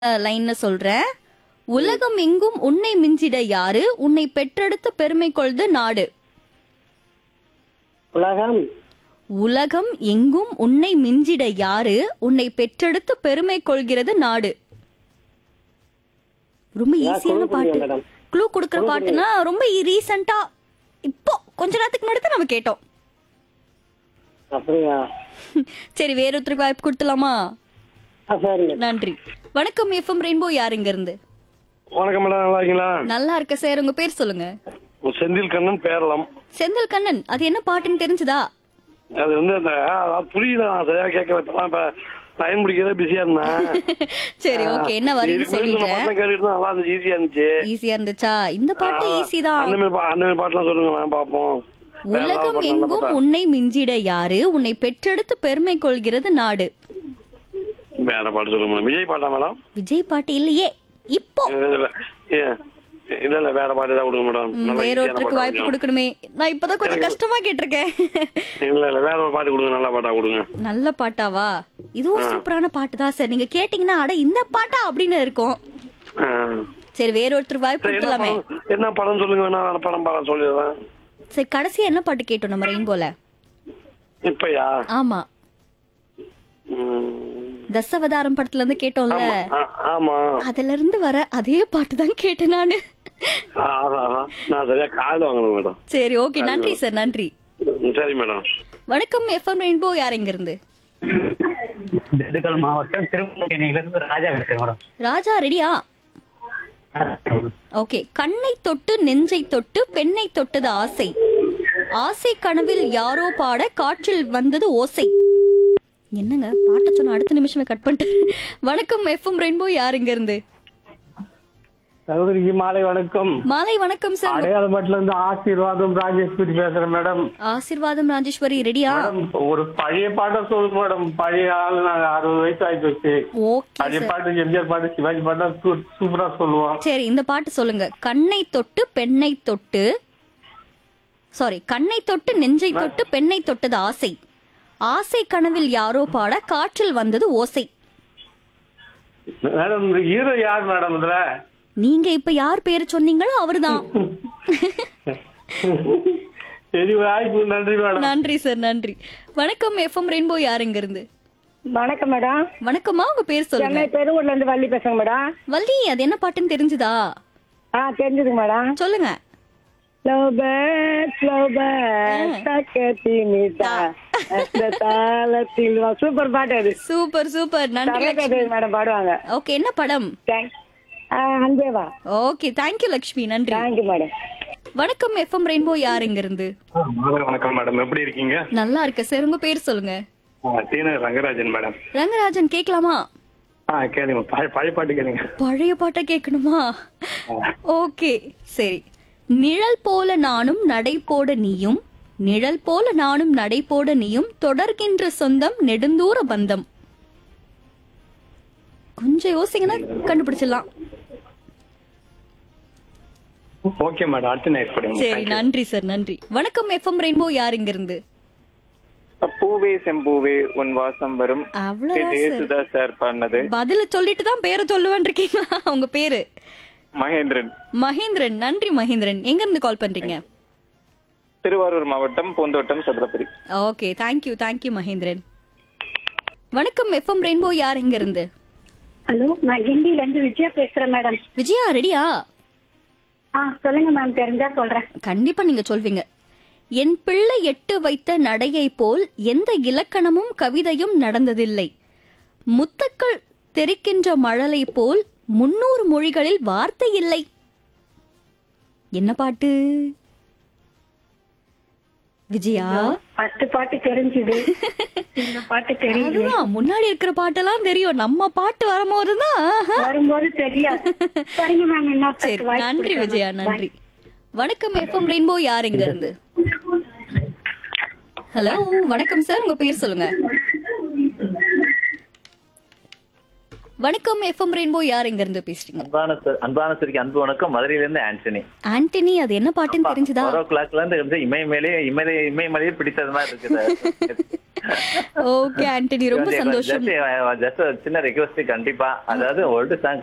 லைன்ல சொல்றேன் உலகம் எங்கும் உன்னை மிஞ்சிட யாரு உன்னை பெற்றெடுத்த பெருமை கொள்து நாடு உலகம் உலகம் எங்கும் உன்னை மிஞ்சிட யாரு உன்னை பெற்றெடுத்து பெருமை கொள்கிறது நாடு ரொம்ப ஈஸியான clue பாட்டு கொடுங்க madam. க்ளூ கொடுக்குற பாட்டுனா ரொம்ப ரீசெண்டா இப்போ கொஞ்ச நேரத்துக்கு முன்னாடி தான் நம்ம கேட்டோம் அப்படியா சரி வேற ஒருத்தருக்கு வாய்ப்பு கொடுத்துலாமா ஆ சரிங்க நன்றி வணக்கம் எஃப்எம் ரெயின்போ யாருங்க இருந்து வணக்கம் மேடம் நல்லா இருக்கீங்களா நல்லா இருக்க சார் உங்க பேர் சொல்லுங்க செந்தில் கண்ணன் பேரளம் செந்தில் கண்ணன் அது என்ன பாட்டுன்னு தெரிஞ்சுதா அது வந்து அந்த அதான் புரியல நான் சரியா கேட்கல இப்பதான் இப்ப லைன் பிடிக்கிறத பிஸியா இருந்தேன் சரி ஓகே என்ன வரும்னு இதுக்கு முன்னாடி சொல்லிட்டேன் நம்ம பசங்க கேட்டுட்டு நல்லா இருந்துச்சு ஈஸியா இருந்துச்சு ஈஸியா இருந்துச்சா இந்த பாட்டு ஈஸி தான் அந்த மாதிரி பா- அந்த மாதிரி பாட்டுலாம் சொல்லுங்க நான் பாப்போம் வேற ஏதாவது உலகம் பாட்டு நல்லா எங்கும் பாட்டா? உன்னை மிஞ்சிட யாரு உன்னை பெற்றெடுத்து பெருமை கொள்கிறது நாடு வேற பாட்டு சொல்லுங்க மேடம் விஜய் பாட்டா மேடம் விஜய் பாட்டு இல்லையே இப்போ இல்ல, இல்ல, ஏ, இல்ல இல்ல வேற பாட்டு தான் கொடுங்க மேடம் ம், நல்லா வேற easy யான ஒருத்தருக்கு பாட்டா வாய்ப்பு கொடுங்க. கொடுக்கணுமே நான் இப்பதான் கொஞ்சம் கஷ்டமா கேட்டிருக்கேன் இல்ல இல்ல வேற ஒரு பாட்டு கொடுங்க நல்ல பாட்டா கொடுங்க நல்ல பாட்டாவா இதுவும் சூப்பரான பாட்டு தான் சார் நீங்க கேட்டீங்கன்னா அட இந்த பாட்டா அப்படின்னு இருக்கும் ஆ. சரி வேற ஒருத்தருக்கு வாய்ப்பு சரி, என்ன கொடுக்கலாமே படம் என்ன படம் சொல்லுங்க வேணா அந்த படம் படம் சொல்லிடுறேன் சரி கடைசியா என்ன பாட்டு கேட்டோம் நம்ம ரெயின்போல இப்பயா ஆமா ம். தசவதாரம் படத்துல இருந்து கேட்டோம்ல ஆ- ஆமா அதுல இருந்து வர அதே பாட்டு தான் கேட்டேன் நானு ஆ, அதான், அதான். நான் சரியா கால் வாங்கணும் மேடம் சரி ஓகே நன்றி சார் நன்றி ம், சரி மேடம் வணக்கம் எஃப்எம் ரெயின்போ யார் எங்க இருந்து திண்டுக்கல் மாவட்டம் திருமணிலிருந்து ராஜா பேசுறேன் மேடம் ராஜா ரெடியா ஓகே கண்ணை தொட்டு நெஞ்சை தொட்டு பெண்ணை தொட்டது ஆசை ஆசை கனவில் யாரோ பாட காற்றில் வந்தது ஓசை என்னங்க பாட்ட சொன்ன அடுத்த நிமிஷமே கட் பண்ணிட்டு வணக்கம் எஃப்எம் ரெயின்போ யார் இங்க இருந்து சகோதரிக்கு மாலை வணக்கம் மாலை வணக்கம் சார் அடையாளப்பட்டுல இருந்து ஆசீர்வாதம் ராஜேஸ்வரி பேசுறேன் மேடம் ஆசிர்வாதம் ராஜேஸ்வரி ரெடியா மேடம் ஒரு பழைய பாட்டை சொல்லுங்க மேடம் பழைய ஆளு நாங்க அறுபது வயசு ஆகி போச்சு ஓகே பழைய சார் பாட்டு எம்ஜிஆர் பாட்டு சிவாஜி பாட்டா சூ- சூப்பரா சொல்லுவோம் சரி இந்த பாட்டு சொல்லுங்க கண்ணை தொட்டு பெண்ணை தொட்டு சாரி கண்ணை தொட்டு நெஞ்சை தொட்டு பெண்ணை தொட்டது ஆசை ஆசை கனவில் யாரோ பாட காற்றில் வந்தது ஓசை மேடம் இந்த ஹீரோ யார் மேடம் இதுல நீங்க இப்ப யார் பேரு சொன்னீங்களோ அவர்தான் சரி வாய்ப்பு நன்றி மேடம் நன்றி சார் நன்றி வணக்கம் எஃப்எம் ரெயின்போ யார் இங்க இருந்து வணக்கம் மேடம் வணக்கம்மா உங்க பேர் சொல்லுங்க சென்னை பெருவூர்ல இருந்து வள்ளி பேசுறேன் மேடம் வள்ளி அது என்ன பாட்டுன்னு தெரிஞ்சுதா ஆ தெரிஞ்சதுங்க மேடம் சொல்லுங்க லவ் பேர்ட் லவ் பேர்ட் தக்கத்தினிதா அந்த தாளத்தில் வா- சூப்பர் பாட்டு அது சூப்பர் சூப்பர் நன்றி தமிழ் லக்ஷ்மி மேடம் பாடுவாங்க ஓகே என்ன படம் thanks Anbe Vaa okay thank you Lakshmi நன்றி தேங்க்யூ மேடம் வணக்கம் எஃப்எம் ரெயின்போ யார் இங்க இருந்து வணக்கம் மேடம் எப்படி இருக்கீங்க நல்லா இருக்க சார் உங்க பேர் சொல்லுங்க டீன ரங்கராஜன் மேடம் ரங்கராஜன் கேட்கலாமா ஆ கேளுங்க பழைய பழைய பாட்டு கேளுங்க பழைய பாட்டை கேட்கணுமா ஓகே சரி நிழல் போல நானும் நடை போட நீயும் நிழல் போல நானும் நடை போட நீயும் தொடர்கின்ற சொந்தம் நெடுந்தூர பந்தம் கொஞ்சம் யோசிங்கன்னா கண்டுபிடிச்சிடலாம் ஓகே மேடம் அடுத்த நைட் படிங்க சரி நன்றி சார் நன்றி வணக்கம் எஃப்எம் ரெயின்போ யார் இங்க இருந்து பூவே செம்பூவே உன் வாசம் வரும் அவ்வளவுதான் சார் ஜேசுதாஸ் சார் பாடினது பதில சொல்லிட்டு தான் பேரை சொல்லுவேன் இருக்கீங்களா உங்க பேரு மகேந்திரன் மகேந்திரன் நன்றி மகேந்திரன் எங்க இருந்து கால் பண்றீங்க திருவாரூர் மாவட்டம் Poonthottam Chathurapuri okay thank you thank you Mahendran வணக்கம் எஃப்எம் ரெயின்போ யார் இங்க இருந்து ஹலோ நான் கிண்டில இருந்து விஜயா பேசுறேன் மேடம் விஜயா ரெடியா ஆ சொல்லுங்க மேம் தெரிஞ்சா சொல்றேன் கண்டிப்பா நீங்க சொல்வீங்க என் பிள்ளை எட்டு வைத்த நடையை போல் எந்த இலக்கணமும் கவிதையும் நடந்ததில்லை முத்துக்கள் தெரிக்கின்ற மழலை போல் முன்னூறு மொழிகளில் வார்த்தை இல்லை என்ன பாட்டு விஜயா ஃபர்ஸ்ட் பாட்டு தெரிஞ்சுது இந்த பாட்டு தெரியல அதுதான் முன்னாடி இருக்கிற பாட்டெல்லாம் தெரியும் நம்ம பாட்டு வரும்போது தான் வரும்போது தெரியாது சரிங்க மேம் என்ன சரி நன்றி விஜயா நன்றி வணக்கம் எஃப்எம் ரெயின்போ யார் இங்க இருந்து ஹலோ வணக்கம் சார் உங்க பேர் சொல்லுங்க வணக்கம் எஃப்எம் ரெயின்போ யார் இங்க இருந்து பேசுறீங்க அன்பான சார் அன்பான சரிக்கு அன்பு வணக்கம் மதுரையில இருந்து ஆண்டனி ஆண்டனி அது என்ன பாட்டுன்னு தெரிஞ்சுதா ஃபோர் ஓ கிளாக்ல இருந்து இருந்து இமயமேலே இமய இமயமலையே பிடித்தது மாதிரி இருக்குது ஓகே ஆண்டனி ரொம்ப சந்தோஷம் ஜஸ்ட் சின்ன ரெக்வஸ்ட் கண்டிப்பா அதாவது ஓல்டு சாங்